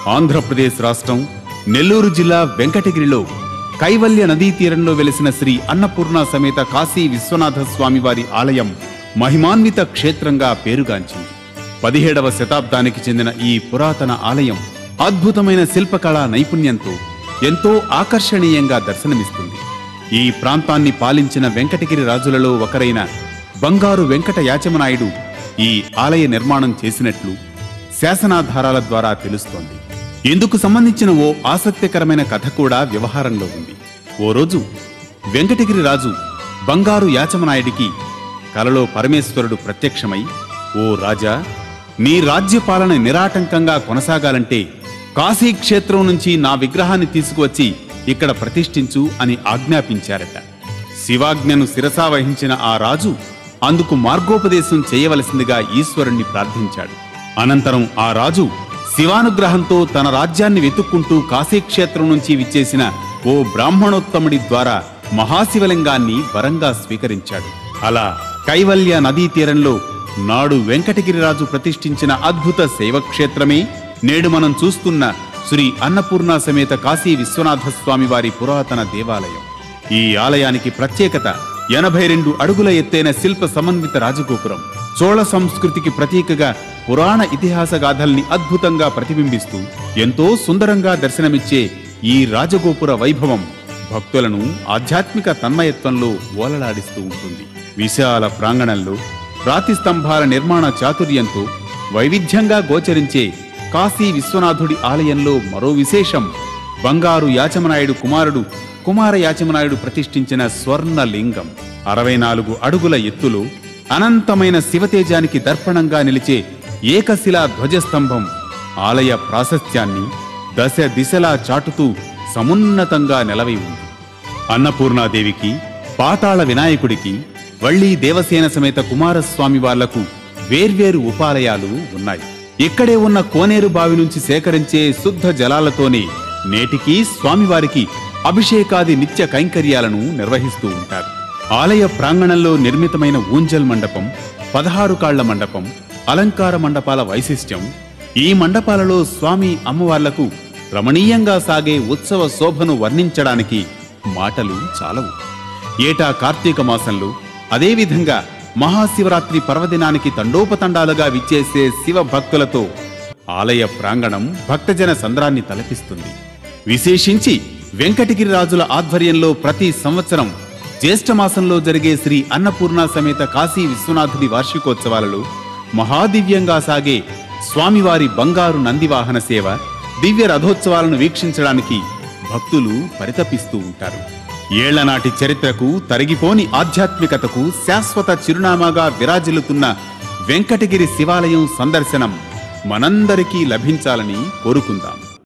ఆంధ్రప్రదేశ్ రాష్ట్రం నెల్లూరు జిల్లా వెంకటగిరిలో కైవల్య నదీ తీరంలో వెలిసిన శ్రీ అన్నపూర్ణ సమేత కాశీ విశ్వనాథ స్వామి వారి ఆలయం మహిమాన్విత క్షేత్రంగా పేరుగాంచింది పదిహేడవ శతాబ్దానికి చెందిన ఈ పురాతన ఆలయం అద్భుతమైన శిల్పకళా నైపుణ్యంతో ఎంతో ఆకర్షణీయంగా దర్శనమిస్తుంది ఈ ప్రాంతాన్ని పాలించిన వెంకటగిరి రాజులలో ఒకరైన బంగారు వెంకట యాచమనాయుడు ఈ ఆలయ నిర్మాణం చేసినట్లు శాసనాధారాల ద్వారా తెలుస్తోంది ఇందుకు సంబంధించిన ఓ ఆసక్తికరమైన కథ కూడా వ్యవహారంలో ఉంది ఓ రోజు వెంకటగిరి రాజు బంగారు యాచమనాయుడికి కలలో పరమేశ్వరుడు ప్రత్యక్షమై ఓ రాజా నీ రాజ్యపాలన నిరాటంకంగా కొనసాగాలంటే కాశీ క్షేత్రం నుంచి నా విగ్రహాన్ని తీసుకువచ్చి ఇక్కడ ప్రతిష్ఠించు అని ఆజ్ఞాపించారట శివాజ్ఞను శిరసా వహించిన ఆ రాజు అందుకు మార్గోపదేశం చేయవలసిందిగా ఈశ్వరుణ్ణి ప్రార్థించాడు అనంతరం ఆ రాజు శివానుగ్రహంతో తన రాజ్యాన్ని వెతుక్కుంటూ కాశీక్షేత్రం నుంచి విచ్చేసిన ఓ బ్రాహ్మణోత్తముడి ద్వారా మహాశివలింగాన్ని వరంగా స్వీకరించాడు అలా కైవల్య నదీ తీరంలో నాడు వెంకటగిరిరాజు ప్రతిష్ఠించిన అద్భుత శైవక్షేత్రమే నేడు మనం చూస్తున్న శ్రీ అన్నపూర్ణ సమేత కాశీ విశ్వనాథ స్వామి వారి పురాతన దేవాలయం ఈ ఆలయానికి ప్రత్యేకత ఎనభై రెండు అడుగుల ఎత్తైన శిల్ప సమన్విత రాజగోపురం చోళ సంస్కృతికి ప్రతీకగా పురాణ ఇతిహాస గాథల్ని అద్భుతంగా ప్రతిబింబిస్తూ ఎంతో సుందరంగా దర్శనమిచ్చే ఈ రాజగోపుర వైభవం భక్తులను ఆధ్యాత్మిక తన్మయత్వంలో ఓలలాడిస్తూ ఉంటుంది విశాల ప్రాంగణంలో రాతి స్తంభాల నిర్మాణ చాతుర్యంతో వైవిధ్యంగా గోచరించే కాశీ విశ్వనాథుడి ఆలయంలో మరో విశేషం బంగారు యాచమనాయుడు కుమారుడు కుమార యాచమనాయుడు ప్రతిష్ఠించిన స్వర్ణ లింగం అరవై నాలుగు అడుగుల ఎత్తులో అనంతమైన శివతేజానికి దర్పణంగా నిలిచే ఏకశిలా ధ్వజస్తంభం ఆలయ ప్రాశస్త్యాన్ని దశ దిశలా చాటుతూ సమున్నతంగా నిలవై ఉంది అన్నపూర్ణాదేవికి పాతాళ వినాయకుడికి వళ్ళీ దేవసేన సమేత కుమారస్వామి వాళ్లకు వేర్వేరు ఉపాలయాలు ఉన్నాయి ఇక్కడే ఉన్న కోనేరు బావి నుంచి సేకరించే శుద్ధ జలాలతోనే నేటికి స్వామివారికి అభిషేకాది నిత్య కైంకర్యాలను నిర్వహిస్తూ ఉంటారు ఆలయ ప్రాంగణంలో నిర్మితమైన ఊంజల్ మండపం పదహారు కాళ్ల మండపం అలంకార మండపాల వైశిష్ట్యం ఈ మండపాలలో స్వామి అమ్మవార్లకు రమణీయంగా సాగే ఉత్సవ శోభను వర్ణించడానికి మాటలు చాలవు ఏటా కార్తీక మాసంలో అదేవిధంగా మహాశివరాత్రి పర్వదినానికి తండోపతండాలుగా విచ్చేసే శివ భక్తులతో ఆలయ ప్రాంగణం భక్తజన సంద్రాన్ని తలపిస్తుంది విశేషించి వెంకటగిరి రాజుల ఆధ్వర్యంలో ప్రతి సంవత్సరం జ్యేష్ఠమాసంలో జరిగే శ్రీ అన్నపూర్ణ సమేత కాశీ విశ్వనాథుడి వార్షికోత్సవాలలో మహాదివ్యంగా సాగే స్వామివారి బంగారు నందివాహన సేవ దివ్య రథోత్సవాలను వీక్షించడానికి భక్తులు పరితపిస్తూ ఉంటారు ఏళ్లనాటి చరిత్రకు తరిగిపోని ఆధ్యాత్మికతకు శాశ్వత చిరునామాగా విరాజిల్లుతున్న వెంకటగిరి శివాలయం సందర్శనం మనందరికీ లభించాలని కోరుకుందాం